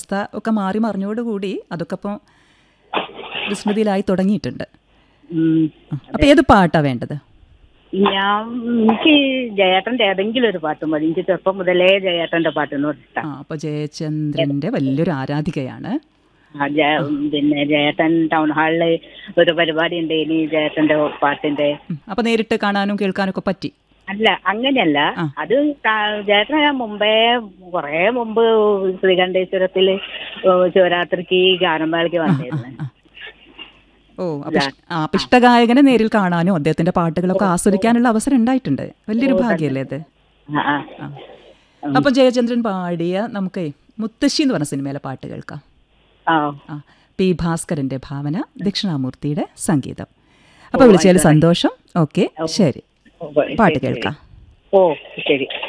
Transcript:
കാലാവസ്ഥ ഒക്കെ മാറി മറിഞ്ഞോടുകൂടി അതൊക്കെ ഇപ്പോൾ വിസ്മൃതിയിലായി തുടങ്ങിയിട്ടുണ്ട് ഉം. അപ്പോൾ ഏത് പാട്ടാണ് വേണ്ടത് ഞാൻ എനിക്ക് ജയേട്ടന്റെ ഏതെങ്കിലും ഒരു പാട്ട് മതി എനിക്ക് ചെറുപ്പം മുതലേ ജയേട്ടന്റെ പാട്ടിനോട് ആ ഇഷ്ടം അപ്പോൾ ജയചന്ദ്രൻ്റെ വലിയൊരു ആരാധികയാണ് ആ, ജയ- പിന്നെ ജയേട്ടൻ ടൗൺ ഹാളില് ഒരു പരിപാടി ഉണ്ട് ഇനി ജയേട്ടന്റെ പാട്ടിന്റെ അപ്പോൾ നേരിട്ട് കാണാനും കേൾക്കാനും ഒക്കെ പറ്റി അല്ല അങ്ങനെയല്ല ആ. അത് കാ- ചേട്ടൻ ഞാൻ മുമ്പേ കുറേ മുമ്പ് ശ്രീകണ്ഠേശ്വരത്തില് ശിവരാത്രിക്ക് ഗാനമേളയ്ക്ക് വന്നിരുന്നു ആ. ഓ അപ്പോൾ ഇഷ്- ആ അപ്പോൾ ഇഷ്ടഗായകനെ നേരിൽ കാണാനും അദ്ദേഹത്തിന്റെ പാട്ടുകളൊക്കെ ആസ്വദിക്കാനുള്ള അവസരം ഉണ്ടായിട്ടുണ്ട് വലിയൊരു ഭാഗ്യമല്ലേ അത് ആ, ആ. ആ. അപ്പോൾ ജയചന്ദ്രൻ പാടിയ നമുക്ക് മുത്തശ്ശി എന്ന് പറഞ്ഞ സിനിമയിലെ പാട്ട് കേൾക്കാം ആ ആ പി ഭാസ്കരന്റെ ഭാവന ദക്ഷിണാമൂർത്തിയുടെ സംഗീതം അപ്പോൾ വിളിച്ചതിൽ സന്തോഷം ഓക്കെ ശരി ഓ, പാട്ട് ശരി, കേൾക്കാം ശരി. ഓ ശരി